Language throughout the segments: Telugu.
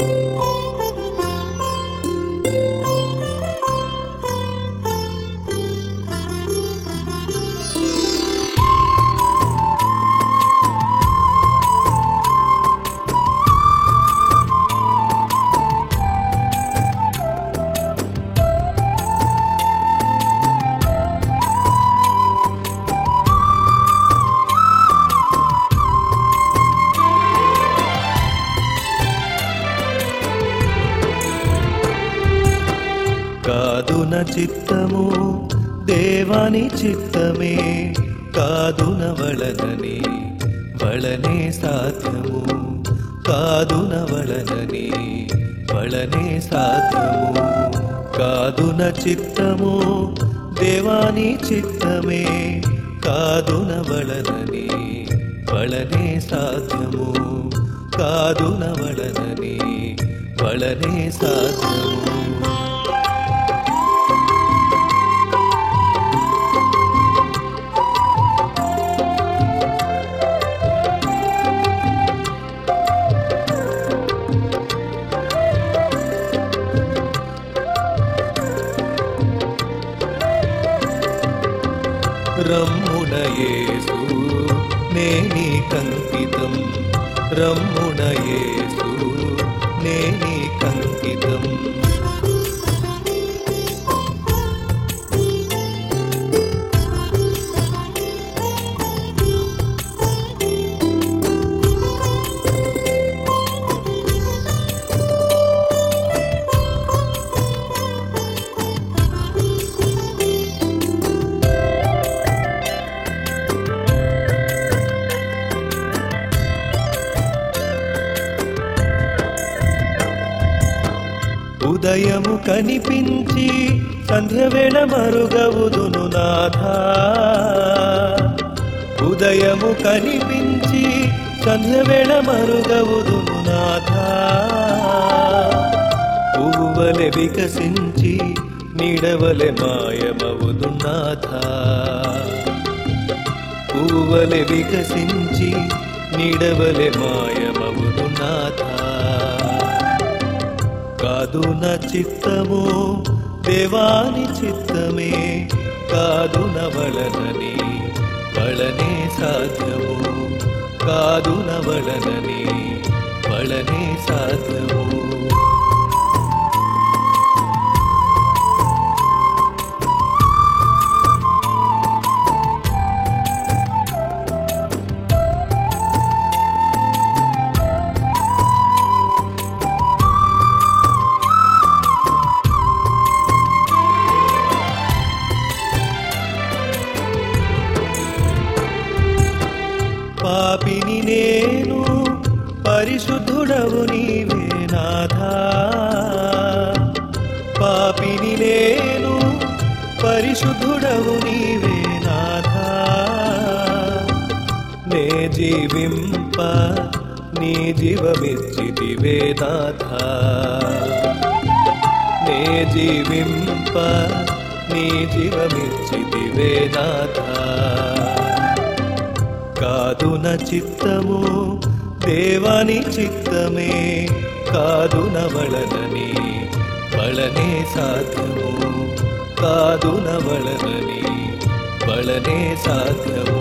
కాదున చిత్తము దేవాని చిత్తమే కాదున వళనని వళనే సాధ్యము కాదున వళనని వళనే సాధ్యము కాదున చిత్తము దేవాని చిత్తమే కాదున వళనని వళనే సాధ్యము కాదున వళనని వళనే సాధ్యము రమ్మున యేసు నేని కంకితం రమ్మున యేసు నేని కంకితం ఉదయము కనిపించి సంధ్యవేళ మరుగవుదును నాథా ఉదయము కనిపించి సంధ్యవేళ మరుగవుదును నాథా పువ్వువలె వికసించి నీడవలె మాయమవుదు నాథా పువ్వువలె వికసించి నీడవలె మాయమవుదు నాథా కాదు నా చిత్తము దేవాని చిత్తమే కాదు నవళనని వళనే సాధ్యము కాదు నవళనని వళనే సాధ్యము పాపిని నేను పరిశుద్ధుడవు నీవే నాథా పాపిని నేను పరిశుద్ధుడవు నీవే నాథా నే జీవింప నీ జీవమిచ్చితివే నాథా నే జీవింప నీ జీవమిచ్చితివే నాథా కాదు నా చిత్తము దేవాని చిత్తమే కాదు నవళనని వళనే సాధ్యము కాదు నవళనని వళనే సాధ్యము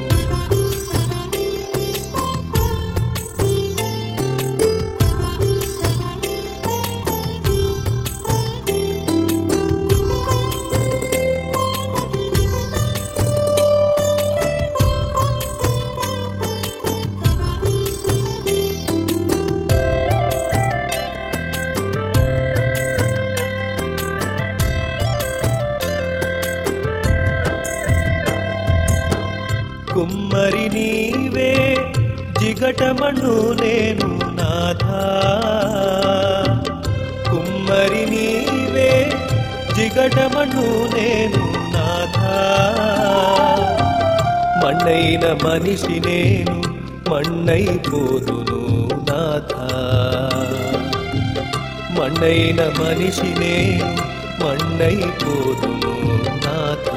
కుమ్మరి నీవే జిగటమను నేను నాథా కుమ్మరి నీవే జిగటమను నేను నాథా మಣ್ಣైన మనిషి నేను మಣ್ಣైపోదును నాథా మಣ್ಣైన మనిషి నేను మಣ್ಣైపోదును నాథా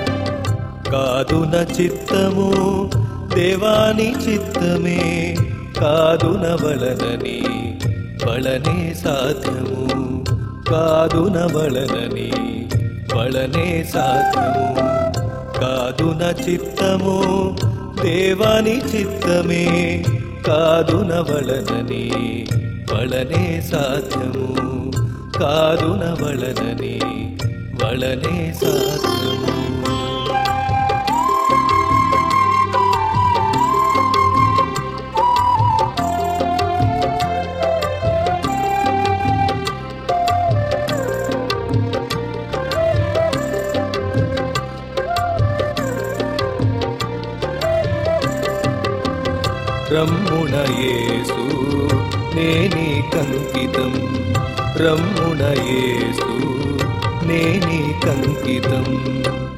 కాదు నా చిత్తము దేవాని చిత్తమే కాదునవలనని వలనే సాధ్యము కాదునవలనని వలనే సాధ్యము కాదున చిత్తము దేవాని చిత్తమే కాదునవలనని వలనే సాధ్యము కాదునవలనని వలనే సాధ్యము రమ్ముణ యేసు నేని కంకితం రమ్ముణ యేసు నేని కంకితం